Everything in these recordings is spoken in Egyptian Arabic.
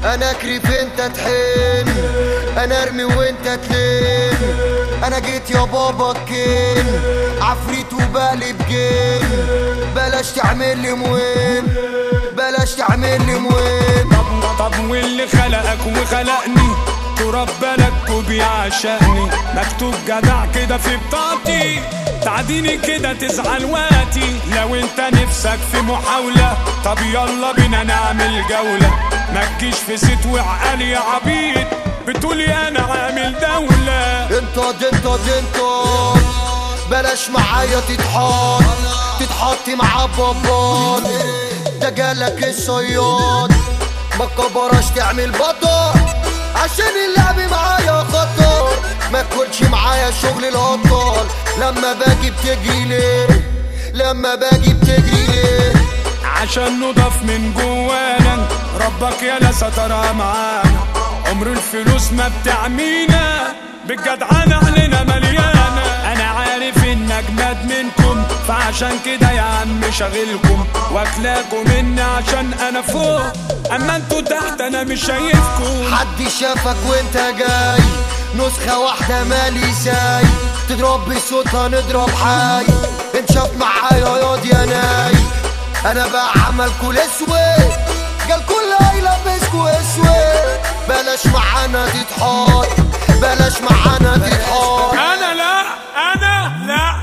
انا اكرف انت تحن انا ارمي وانت تلم انا جيت يا بابا الكين عفريت وبقلب جن بلاش تعمل لي مهم بلاش تعمل لي مهم طب طب واللي خلقك وخلقني تراب بلدك وبيعشقني مكتوب جدع كده في بطاقتي تعديني كده تزعل وقتي لو انت نفسك في محاولة طب يلا بينا نعمل جولة ما تجيش في ست وعقالي يا عبيط بتقولي انا عامل دولة انت انت انت بلاش معايا تتحط تتحط مع بابات ده جالك الصياد ما كبرش تعمل بطل عشان اللعب معايا خطر ما تكونش معايا شغل الهطال لما باجي بتجري ليه لما باجي بتجري ليه عشان نضاف من جوانا ربك يا سترها معانا عمر الفلوس ما بتعمينا بالجدعانة علينا مليانة أنا عارف إن أجمد منكم فعشان كده يا عم شغلكم واكلاكم مني عشان أنا فوق أما انتوا تحت أنا مش شايفكم حد شافك وانت جاي نسخة واحدة مالي ساي تضرب بصوتها نضرب حي انشاف معايا ياض يا ناي انا بعمل كل اسود قال كل هيلبسكوا اسود بلاش معانا تتحط بلاش معانا تتحط أنا لا أنا لا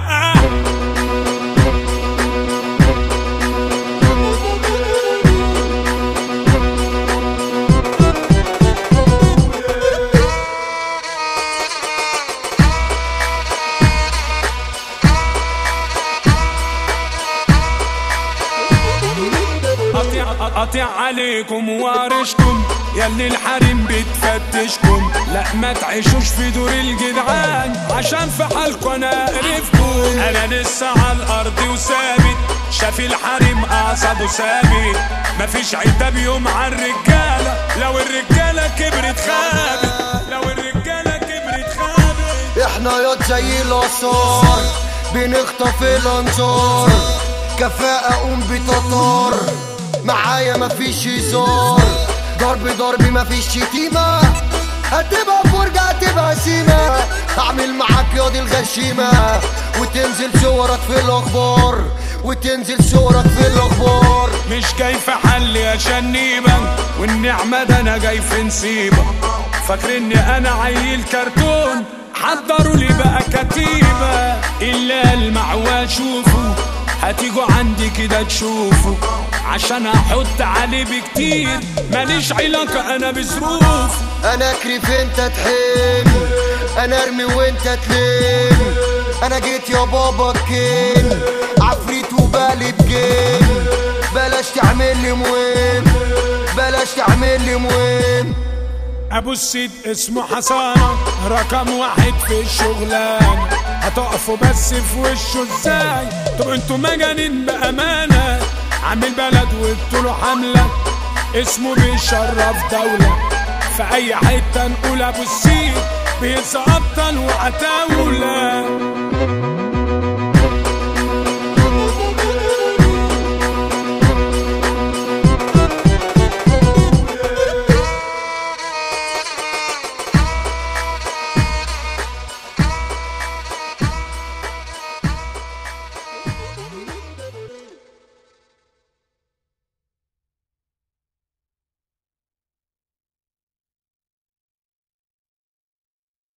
قطيع قطيع عليكم وارشكم ياللي الحريم بتفتشكم لا ما تعيشوش في دور الجدعان عشان في حالكم انا قرفكم انا لسه على الارض وثابت شاف الحريم اعصابه ثابت مفيش عتاب يوم على الرجاله لو الرجاله كبرت خابت لو الرجاله كبرت خابت احنا ياض زي الاثار بنخطف الانظار كفاءة قوم بتطار معايا مفيش هزار ضرب ضرب مفيش شتيمة هتبقى فرجة هتبقى سيمة هعمل معاك ياض الغشيمة وتنزل صورك في الاخبار وتنزل صورك في الاخبار مش جاي في حل يا شنيبة والنعمة ده انا جاي في نسيبة فاكر اني انا عيل كرتون حضروا لي بقى كتيبة الا المعوى شوفوا هتيجوا عندي كده تشوفوا عشان احط عليه بكتير ماليش علاقة انا بظروف انا اكرف انت تحن انا ارمي وانت تلم انا جيت يا بابا الكين عفريت وبقلب جن بلاش تعمل لي مهم بلاش تعمل لي مهم ابو السيد اسمه حسانة رقم واحد في الشغلانة هتقفوا بس في وشه ازاي طب انتوا مجانين بامانة عامل بلد وبطوله حملة اسمه بيشرف دولة في اي حتة نقول ابو السيد بينسى ابطال وعتاولة